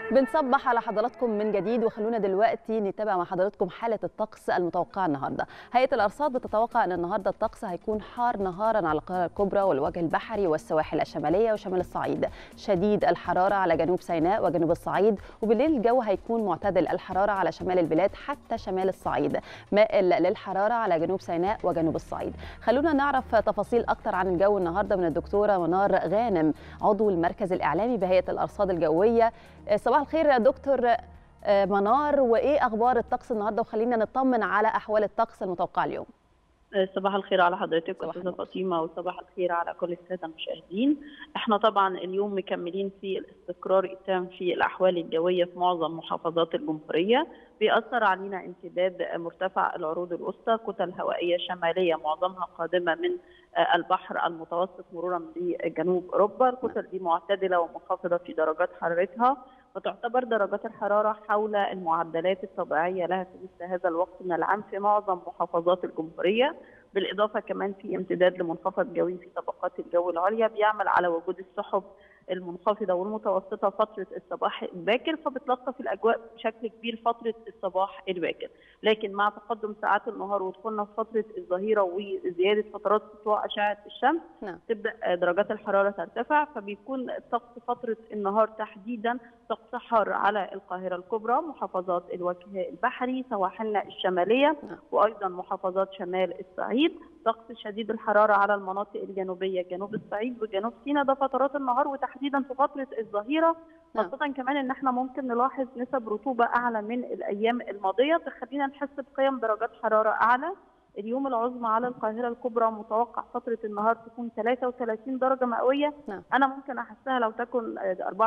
بنصبح على حضراتكم من جديد وخلونا دلوقتي نتابع مع حضراتكم حالة الطقس المتوقعة النهاردة هيئة الأرصاد بتتوقع أن النهاردة الطقس هيكون حار نهارا على القاهرة الكبرى والوجه البحري والسواحل الشمالية وشمال الصعيد شديد الحرارة على جنوب سيناء وجنوب الصعيد وبالليل الجو هيكون معتدل الحرارة على شمال البلاد حتى شمال الصعيد مائل للحرارة على جنوب سيناء وجنوب الصعيد خلونا نعرف تفاصيل أكتر عن الجو النهاردة من الدكتورة منار غانم عضو المركز الإعلامي بهيئة الأرصاد الجوية صباح الخير يا دكتور منار وايه اخبار الطقس النهارده وخلينا نطمن على احوال الطقس المتوقعه اليوم صباح الخير على حضرتك استاذه فاطمه وصباح الخير على كل الساده المشاهدين احنا طبعا اليوم مكملين في الاستقرار التام في الاحوال الجويه في معظم محافظات الجمهوريه بيأثر علينا امتداد مرتفع العروض الوسطى كتل هوائيه شماليه معظمها قادمه من البحر المتوسط مرورا بجنوب اوروبا الكتل دي معتدله ومنخفضه في درجات حرارتها وتعتبر درجات الحراره حول المعدلات الطبيعيه لها في مثل هذا الوقت من العام في معظم محافظات الجمهوريه بالاضافه كمان في امتداد لمنخفض جوي في طبقات الجو العليا بيعمل على وجود السحب المنخفضه والمتوسطه فتره الصباح الباكر فبتلطف الاجواء بشكل كبير فتره الصباح الباكر، لكن مع تقدم ساعات النهار ودخولنا في فتره الظهيره وزياده فترات سطوع اشعه الشمس نعم. تبدا درجات الحراره ترتفع فبيكون الطقس فتره النهار تحديدا طقس حار على القاهره الكبرى، محافظات الوجه البحري، سواحلنا الشماليه نعم. وايضا محافظات شمال الصعيد، طقس شديد الحراره على المناطق الجنوبيه جنوب الصعيد وجنوب سيناء ده فترات النهار وتحديدا في فتره الظهيره خاصه كمان ان احنا ممكن نلاحظ نسب رطوبه اعلى من الايام الماضيه تخلينا نحس بقيم درجات حراره اعلى اليوم العظمى على القاهره الكبرى متوقع فتره النهار تكون 33 درجه مئويه نعم. انا ممكن احسها لو تكن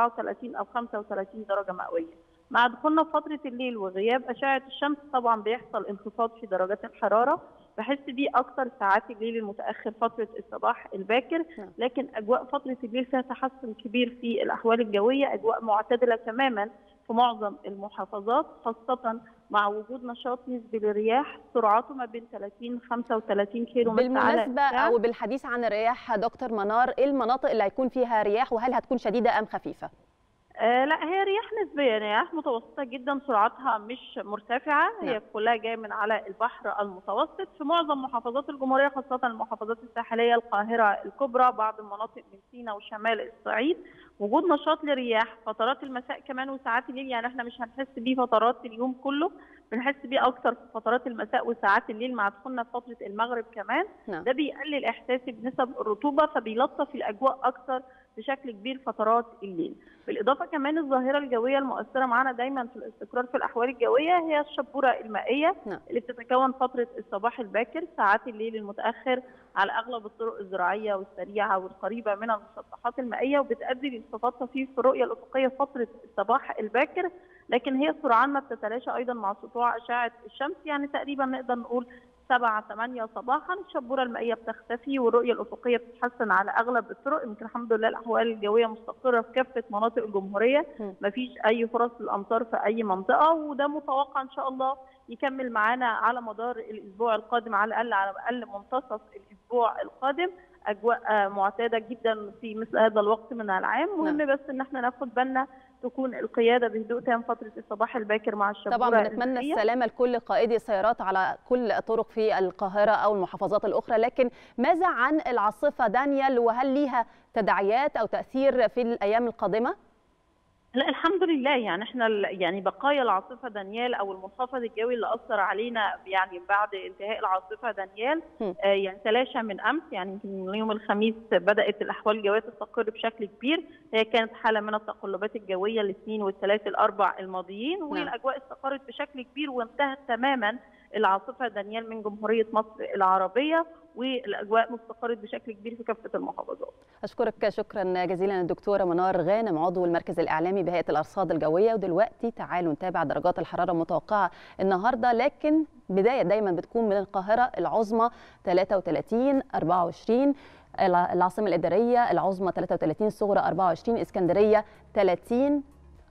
34 او 35 درجه مئويه مع دخولنا في فتره الليل وغياب اشعه الشمس طبعا بيحصل انخفاض في درجات الحراره بحس بيه اكثر ساعات الليل المتاخر فتره الصباح الباكر لكن اجواء فتره الليل فيها تحسن كبير في الاحوال الجويه اجواء معتدله تماما في معظم المحافظات خاصه مع وجود نشاط نسبي للرياح سرعته ما بين 30 35 كيلو متر بالمناسبه او بالحديث عن الرياح دكتور منار ايه المناطق اللي هيكون فيها رياح وهل هتكون شديده ام خفيفه؟ آه لا هي رياح نسبيا رياح متوسطه جدا سرعتها مش مرتفعه هي نعم. كلها جايه من على البحر المتوسط في معظم محافظات الجمهوريه خاصه المحافظات الساحليه القاهره الكبرى بعض المناطق من سيناء وشمال الصعيد وجود نشاط لرياح فترات المساء كمان وساعات الليل يعني احنا مش هنحس بيه فترات اليوم كله بنحس بيه اكتر في فترات المساء وساعات الليل مع دخولنا في فتره المغرب كمان نعم. ده بيقلل احساسي بنسب الرطوبه فبيلطف الاجواء اكتر بشكل كبير فترات الليل بالاضافه كمان الظاهره الجويه المؤثره معانا دايما في الاستقرار في الاحوال الجويه هي الشبوره المائيه نعم. اللي بتتكون فتره الصباح الباكر ساعات الليل المتاخر على اغلب الطرق الزراعيه والسريعه والقريبه من المسطحات المائيه وبتؤدي لانخفاض طفيف في الرؤيه الافقيه فتره الصباح الباكر لكن هي سرعان ما بتتلاشى ايضا مع سطوع اشعه الشمس يعني تقريبا نقدر نقول 7 8 صباحا الشبوره المائيه بتختفي والرؤيه الافقيه بتتحسن على اغلب الطرق يمكن الحمد لله الاحوال الجويه مستقره في كافه مناطق الجمهوريه مفيش اي فرص للامطار في اي منطقه وده متوقع ان شاء الله يكمل معانا على مدار الاسبوع القادم على الاقل على الاقل منتصف الاسبوع القادم اجواء معتاده جدا في مثل هذا الوقت من العام مهم نعم. بس ان احنا ناخد بالنا تكون القياده بهدوء تام فتره الصباح الباكر مع الشبوره طبعا بنتمنى السلامه لكل قائدي السيارات على كل الطرق في القاهره او المحافظات الاخرى لكن ماذا عن العاصفه دانيال وهل ليها تداعيات او تاثير في الايام القادمه لا الحمد لله يعني احنا يعني بقايا العاصفه دانيال او المنخفض الجوي اللي اثر علينا يعني بعد انتهاء العاصفه دانيال آه يعني تلاشى من امس يعني من يوم الخميس بدات الاحوال الجويه تستقر بشكل كبير هي كانت حاله من التقلبات الجويه الاثنين والثلاث الاربع الماضيين والاجواء استقرت بشكل كبير وانتهت تماما العاصفه دانيال من جمهوريه مصر العربيه والاجواء مستقرت بشكل كبير في كافه المحافظات. اشكرك شكرا جزيلا الدكتوره منار غانم عضو المركز الاعلامي بهيئه الارصاد الجويه ودلوقتي تعالوا نتابع درجات الحراره المتوقعه النهارده لكن بدايه دايما بتكون من القاهره العظمى 33 24 العاصمه الاداريه العظمى 33 الصغرى 24 اسكندريه 30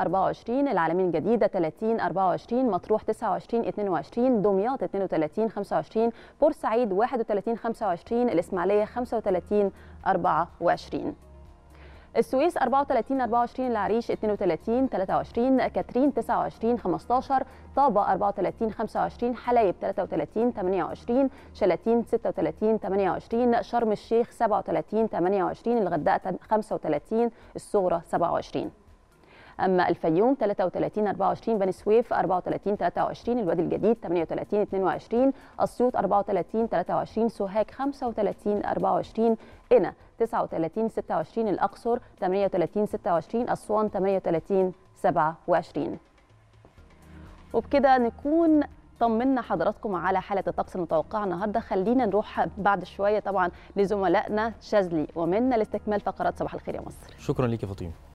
24 العالمين الجديدة 30 24 مطروح 29 22 دمياط 32 25 بورسعيد 31 25 الإسماعيلية 35 24 السويس 34 24 العريش 32 23 كاترين 29 15 طابة 34 25 حلايب 33 28 شلاتين 36 28 شرم الشيخ 37 28 الغردقة 35 الصغرى 27 اما الفيوم 33 24 بني سويف 34 23 الوادي الجديد 38 22 اسيوط 34 23 سوهاج 35 24 قنا 39 26 الاقصر 38 26 اسوان 38 27 وبكده نكون طمنا حضراتكم على حاله الطقس المتوقعه النهارده خلينا نروح بعد شويه طبعا لزملائنا شاذلي ومنا لاستكمال فقرات صباح الخير يا مصر شكرا ليك يا فاطمه